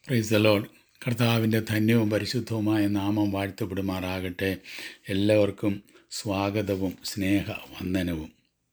price load കർത്താവിൻ്റെ ധന്യവും പരിശുദ്ധവുമായ നാമം വാഴ്ത്തപ്പെടുമാറാകട്ടെ എല്ലാവർക്കും സ്വാഗതവും സ്നേഹ വന്ദനവും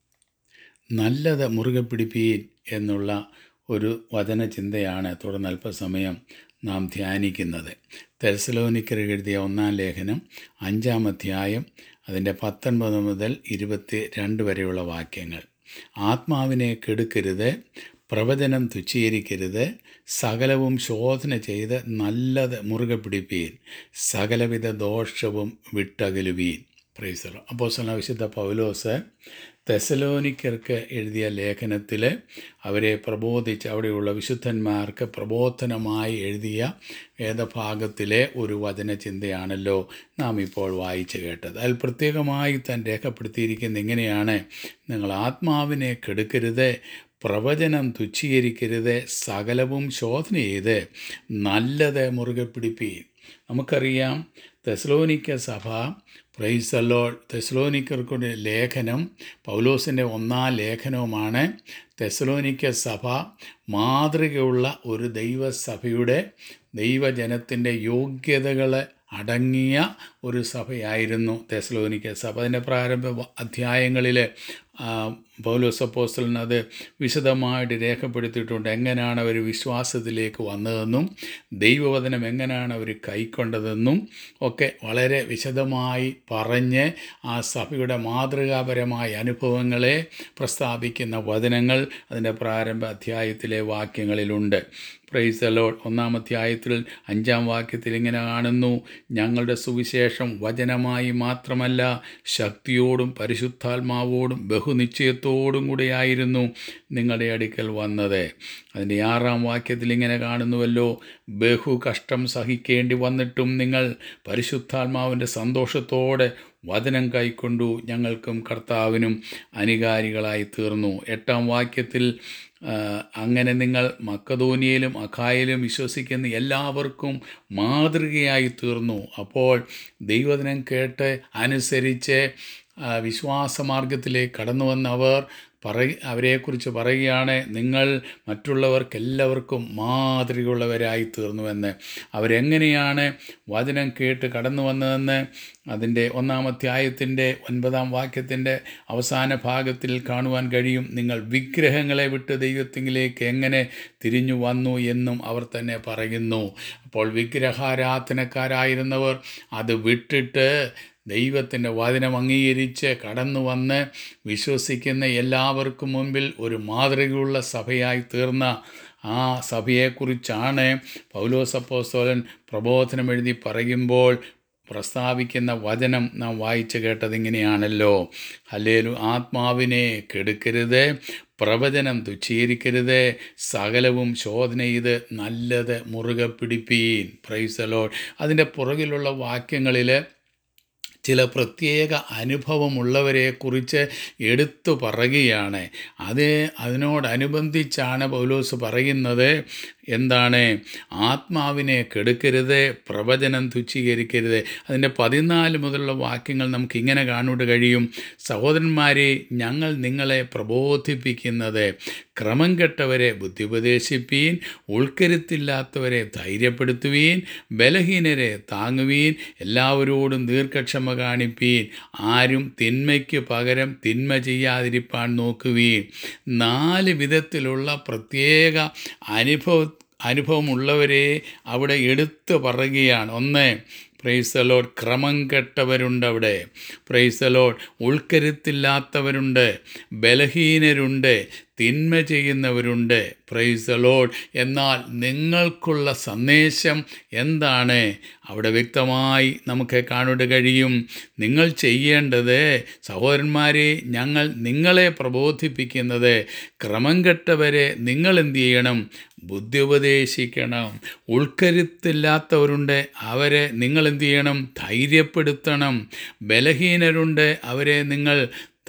നല്ലത് മുറുകെ പിടിപ്പീൻ എന്നുള്ള ഒരു വചനചിന്തയാണ് തുടർന്ന് അല്പസമയം നാം ധ്യാനിക്കുന്നത് തെരസലോനിക്കർ എഴുതിയ ഒന്നാം ലേഖനം അഞ്ചാം അധ്യായം അതിൻ്റെ പത്തൊൻപത് മുതൽ ഇരുപത്തി രണ്ട് വരെയുള്ള വാക്യങ്ങൾ ആത്മാവിനെ കെടുക്കരുത് പ്രവചനം തുച്ഛീകരിക്കരുത് സകലവും ശോധന ചെയ്ത് നല്ലത് മുറുകെ പിടിപ്പീൻ സകലവിധ ദോഷവും വിട്ടകലുവീൻ പ്രൈസറോ അപ്പോൾ വിശുദ്ധ പൗലോസ് തെസലോനിക്കർക്ക് എഴുതിയ ലേഖനത്തിൽ അവരെ പ്രബോധിച്ച് അവിടെയുള്ള വിശുദ്ധന്മാർക്ക് പ്രബോധനമായി എഴുതിയ വേദഭാഗത്തിലെ ഒരു വചനചിന്തയാണല്ലോ നാം ഇപ്പോൾ വായിച്ചു കേട്ടത് അതിൽ പ്രത്യേകമായി താൻ രേഖപ്പെടുത്തിയിരിക്കുന്ന ഇങ്ങനെയാണ് നിങ്ങൾ ആത്മാവിനെ കെടുക്കരുത് പ്രവചനം തുച്ഛീകരിക്കരുത് സകലവും ശോധന ചെയ്ത് നല്ലത് മുറുകെ പിടിപ്പീൻ നമുക്കറിയാം തെസ്ലോനിക്ക സഭ പ്രൈസല്ലോ തെസ്ലോനിക്കർക്കുടെ ലേഖനം പൗലോസിൻ്റെ ഒന്നാം ലേഖനവുമാണ് തെസ്ലോനിക്ക സഭ മാതൃകയുള്ള ഒരു ദൈവസഭയുടെ ദൈവജനത്തിൻ്റെ യോഗ്യതകൾ അടങ്ങിയ ഒരു സഭയായിരുന്നു തെസ്ലോനിക്ക സഭ അതിൻ്റെ പ്രാരംഭ അധ്യായങ്ങളിൽ പൗലോസ് അപ്പോസ്റ്റലിന് അത് വിശദമായിട്ട് രേഖപ്പെടുത്തിയിട്ടുണ്ട് എങ്ങനെയാണ് അവർ വിശ്വാസത്തിലേക്ക് വന്നതെന്നും ദൈവവചനം എങ്ങനെയാണ് അവർ കൈക്കൊണ്ടതെന്നും ഒക്കെ വളരെ വിശദമായി പറഞ്ഞ് ആ സഭയുടെ മാതൃകാപരമായ അനുഭവങ്ങളെ പ്രസ്താവിക്കുന്ന വചനങ്ങൾ അതിൻ്റെ പ്രാരംഭ അധ്യായത്തിലെ വാക്യങ്ങളിലുണ്ട് പ്രൈസ് അലോഡ് ഒന്നാം അധ്യായത്തിൽ അഞ്ചാം വാക്യത്തിൽ ഇങ്ങനെ കാണുന്നു ഞങ്ങളുടെ സുവിശേഷം വചനമായി മാത്രമല്ല ശക്തിയോടും പരിശുദ്ധാത്മാവോടും ബഹുനിശ്ചയത്തോടും കൂടിയായിരുന്നു നിങ്ങളുടെ അടുക്കൽ വന്നത് അതിൻ്റെ ആറാം വാക്യത്തിൽ ഇങ്ങനെ കാണുന്നുവല്ലോ ബഹു കഷ്ടം സഹിക്കേണ്ടി വന്നിട്ടും നിങ്ങൾ പരിശുദ്ധാത്മാവിൻ്റെ സന്തോഷത്തോടെ വചനം കൈക്കൊണ്ടു ഞങ്ങൾക്കും കർത്താവിനും അനുകാരികളായി തീർന്നു എട്ടാം വാക്യത്തിൽ അങ്ങനെ നിങ്ങൾ മക്കതോനിയയിലും അഖായിലും വിശ്വസിക്കുന്ന എല്ലാവർക്കും മാതൃകയായി തീർന്നു അപ്പോൾ ദൈവദിനം കേട്ട് അനുസരിച്ച് വിശ്വാസമാർഗത്തിലേക്ക് കടന്നു വന്നവർ പറ അവരെക്കുറിച്ച് പറയുകയാണ് നിങ്ങൾ മറ്റുള്ളവർക്കെല്ലാവർക്കും മാതൃകയുള്ളവരായി തീർന്നുവെന്ന് അവരെങ്ങനെയാണ് വചനം കേട്ട് കടന്നു വന്നതെന്ന് അതിൻ്റെ ഒന്നാം അധ്യായത്തിൻ്റെ ഒൻപതാം വാക്യത്തിൻ്റെ അവസാന ഭാഗത്തിൽ കാണുവാൻ കഴിയും നിങ്ങൾ വിഗ്രഹങ്ങളെ വിട്ട് ദൈവത്തിങ്കിലേക്ക് എങ്ങനെ തിരിഞ്ഞു വന്നു എന്നും അവർ തന്നെ പറയുന്നു അപ്പോൾ വിഗ്രഹാരാധനക്കാരായിരുന്നവർ അത് വിട്ടിട്ട് ദൈവത്തിൻ്റെ വചനം അംഗീകരിച്ച് കടന്നു വന്ന് വിശ്വസിക്കുന്ന എല്ലാവർക്കും മുൻപിൽ ഒരു മാതൃകയുള്ള സഭയായി തീർന്ന ആ സഭയെക്കുറിച്ചാണ് പൗലോസപ്പോസ്തോലൻ പ്രബോധനം എഴുതി പറയുമ്പോൾ പ്രസ്താവിക്കുന്ന വചനം നാം വായിച്ചു കേട്ടതിങ്ങനെയാണല്ലോ ഹല്ലേലു ആത്മാവിനെ കെടുക്കരുത് പ്രവചനം തുച്ഛീകരിക്കരുത് സകലവും ശോധന ചെയ്ത് നല്ലത് മുറുകെ പിടിപ്പീൻ പ്രൈസലോഡ് അതിൻ്റെ പുറകിലുള്ള വാക്യങ്ങളിൽ ചില പ്രത്യേക അനുഭവമുള്ളവരെക്കുറിച്ച് എടുത്തു പറയുകയാണ് അത് അതിനോടനുബന്ധിച്ചാണ് പൗലോസ് പറയുന്നത് എന്താണ് ആത്മാവിനെ കെടുക്കരുത് പ്രവചനം തുച്ഛീകരിക്കരുത് അതിൻ്റെ പതിനാല് മുതലുള്ള വാക്യങ്ങൾ നമുക്ക് ഇങ്ങനെ കാണുവാൻ കഴിയും സഹോദരന്മാരെ ഞങ്ങൾ നിങ്ങളെ പ്രബോധിപ്പിക്കുന്നത് ക്രമം കെട്ടവരെ ബുദ്ധിപദേശിപ്പീൻ ഉൾക്കരുത്തില്ലാത്തവരെ ധൈര്യപ്പെടുത്തുവീൻ ബലഹീനരെ താങ്ങുവീൻ എല്ലാവരോടും ദീർഘക്ഷമ കാണിപ്പീൻ ആരും തിന്മയ്ക്ക് പകരം തിന്മ ചെയ്യാതിരിപ്പാൻ നോക്കുവീൻ നാല് വിധത്തിലുള്ള പ്രത്യേക അനുഭവ അനുഭവമുള്ളവരെ അവിടെ എടുത്തു പറയുകയാണ് ഒന്ന് പ്രൈസലോഡ് ക്രമം കെട്ടവരുണ്ട് അവിടെ പ്രൈസലോഡ് ഉൾക്കരുത്തില്ലാത്തവരുണ്ട് ബലഹീനരുണ്ട് തിന്മ ചെയ്യുന്നവരുണ്ട് പ്രൈസലോഡ് എന്നാൽ നിങ്ങൾക്കുള്ള സന്ദേശം എന്താണ് അവിടെ വ്യക്തമായി നമുക്ക് കാണുവാൻ കഴിയും നിങ്ങൾ ചെയ്യേണ്ടത് സഹോദരന്മാരെ ഞങ്ങൾ നിങ്ങളെ പ്രബോധിപ്പിക്കുന്നത് ക്രമം കെട്ടവരെ നിങ്ങൾ എന്തു ചെയ്യണം ബുദ്ധി ഉപദേശിക്കണം ഉൾക്കരുത്തില്ലാത്തവരുണ്ട് അവരെ നിങ്ങൾ എന്തു ചെയ്യണം ധൈര്യപ്പെടുത്തണം ബലഹീനരുണ്ട് അവരെ നിങ്ങൾ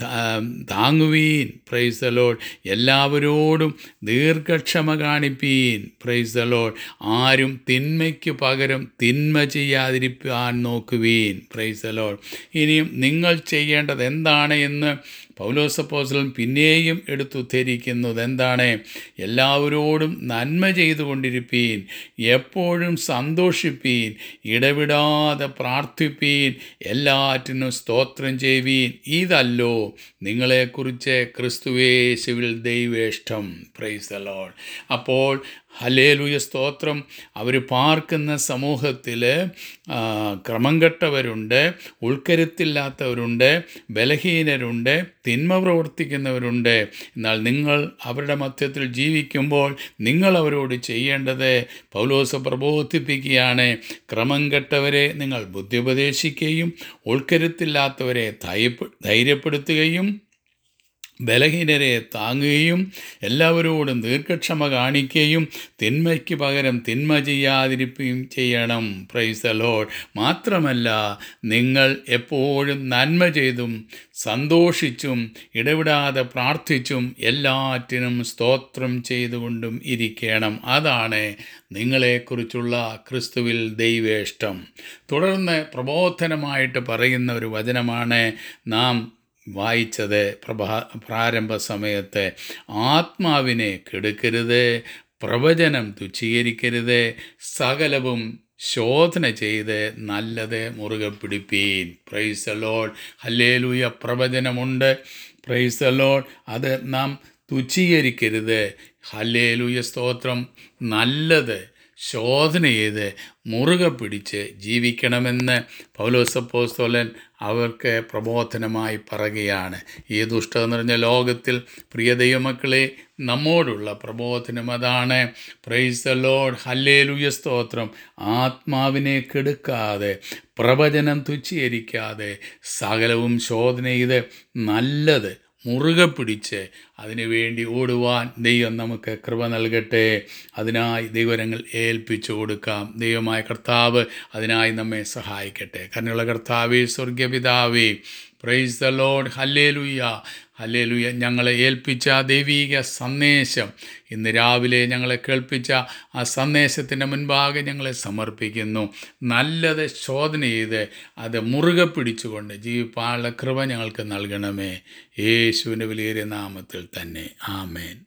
താങ്ങുവീൻ പ്രൈസലോഡ് എല്ലാവരോടും ദീർഘക്ഷമ കാണിപ്പീൻ പ്രൈസലോഡ് ആരും തിന്മയ്ക്ക് പകരം തിന്മ ചെയ്യാതിരിക്കാൻ നോക്കുവീൻ പ്രൈസലോഡ് ഇനിയും നിങ്ങൾ ചെയ്യേണ്ടത് എന്താണ് എന്ന് പൗലോസപ്പോസലൻ പിന്നെയും എടുത്തുദ്ധരിക്കുന്നത് എന്താണ് എല്ലാവരോടും നന്മ ചെയ്തുകൊണ്ടിരിപ്പീൻ എപ്പോഴും സന്തോഷിപ്പീൻ ഇടവിടാതെ പ്രാർത്ഥിപ്പീൻ എല്ലാറ്റിനും സ്തോത്രം ചെയ്യുവീൻ ഇതല്ലോ നിങ്ങളെക്കുറിച്ച് ക്രിസ്തുവേശുവിൽ ദൈവേഷ്ടം പ്രൈസ് ദ ലോർഡ് അപ്പോൾ ഹലേലുയ സ്തോത്രം അവർ പാർക്കുന്ന സമൂഹത്തിൽ ക്രമം കെട്ടവരുണ്ട് ഉൾക്കരുത്തില്ലാത്തവരുണ്ട് ബലഹീനരുണ്ട് തിന്മ പ്രവർത്തിക്കുന്നവരുണ്ട് എന്നാൽ നിങ്ങൾ അവരുടെ മധ്യത്തിൽ ജീവിക്കുമ്പോൾ നിങ്ങൾ അവരോട് ചെയ്യേണ്ടത് പൗലോസ് പ്രബോധിപ്പിക്കുകയാണ് ക്രമം കെട്ടവരെ നിങ്ങൾ ബുദ്ധിപദേശിക്കുകയും ഉൾക്കരുത്തില്ലാത്തവരെ ധൈര്യ ധൈര്യപ്പെടുത്തുകയും ബലഹീനരെ താങ്ങുകയും എല്ലാവരോടും ദീർഘക്ഷമ കാണിക്കുകയും തിന്മയ്ക്ക് പകരം തിന്മ ചെയ്യാതിരിക്കുകയും ചെയ്യണം പ്രൈസ് ദ ലോഡ് മാത്രമല്ല നിങ്ങൾ എപ്പോഴും നന്മ ചെയ്തും സന്തോഷിച്ചും ഇടവിടാതെ പ്രാർത്ഥിച്ചും എല്ലാറ്റിനും സ്തോത്രം ചെയ്തുകൊണ്ടും ഇരിക്കണം അതാണ് നിങ്ങളെക്കുറിച്ചുള്ള ക്രിസ്തുവിൽ ദൈവേഷ്ടം തുടർന്ന് പ്രബോധനമായിട്ട് പറയുന്ന ഒരു വചനമാണ് നാം വായിച്ചത് പ്രഭാ പ്രാരംഭ സമയത്ത് ആത്മാവിനെ കെടുക്കരുത് പ്രവചനം തുച്ഛീകരിക്കരുത് സകലവും ശോധന ചെയ്ത് നല്ലത് മുറുകെ പിടിപ്പീൻ പ്രൈസ് ലോഡ് ഹല്ലേലൂയ പ്രവചനമുണ്ട് പ്രൈസ് ലോഡ് അത് നാം തുച്ഛീകരിക്കരുത് ഹല്ലേലൂയ സ്തോത്രം നല്ലത് ശോധന ചെയ്ത് മുറുകെ പിടിച്ച് ജീവിക്കണമെന്ന് പൗലോസപ്പോസ്തോലൻ അവർക്ക് പ്രബോധനമായി പറയുകയാണ് ഈ ദുഷ്ടത നിറഞ്ഞ ലോകത്തിൽ പ്രിയ ദൈവമക്കളെ നമ്മോടുള്ള പ്രബോധനം അതാണ് പ്രൈസ് ദ ലോഡ് ഹല്ലേലുയ സ്തോത്രം ആത്മാവിനെ കെടുക്കാതെ പ്രവചനം തുച്ഛീകരിക്കാതെ സകലവും ശോധന ചെയ്ത് നല്ലത് മുറുകെ പിടിച്ച് അതിനുവേണ്ടി ഓടുവാൻ ദൈവം നമുക്ക് കൃപ നൽകട്ടെ അതിനായി ദൈവരങ്ങൾ ഏൽപ്പിച്ചു കൊടുക്കാം ദൈവമായ കർത്താവ് അതിനായി നമ്മെ സഹായിക്കട്ടെ കരുണയുള്ള കർത്താവേ സ്വർഗപിതാവേ praise the Lord hallelujah hallelujah ഞങ്ങളെ ഏൽപ്പിച്ച ദൈവീക സന്ദേശം ഇന്ന് രാവിലെ ഞങ്ങളെ കേൾപ്പിച്ച ആ സന്ദേശത്തിൻ്റെ മുൻപാകെ ഞങ്ങളെ സമർപ്പിക്കുന്നു നല്ലത് ശോധന ചെയ്ത് അത് മുറുകെ പിടിച്ചുകൊണ്ട് ജീവിപ്പാനുള്ള കൃപ ഞങ്ങൾക്ക് നൽകണമേ യേശുവിൻ്റെ വിലയേറിയ നാമത്തിൽ തന്നെ ആമേൻ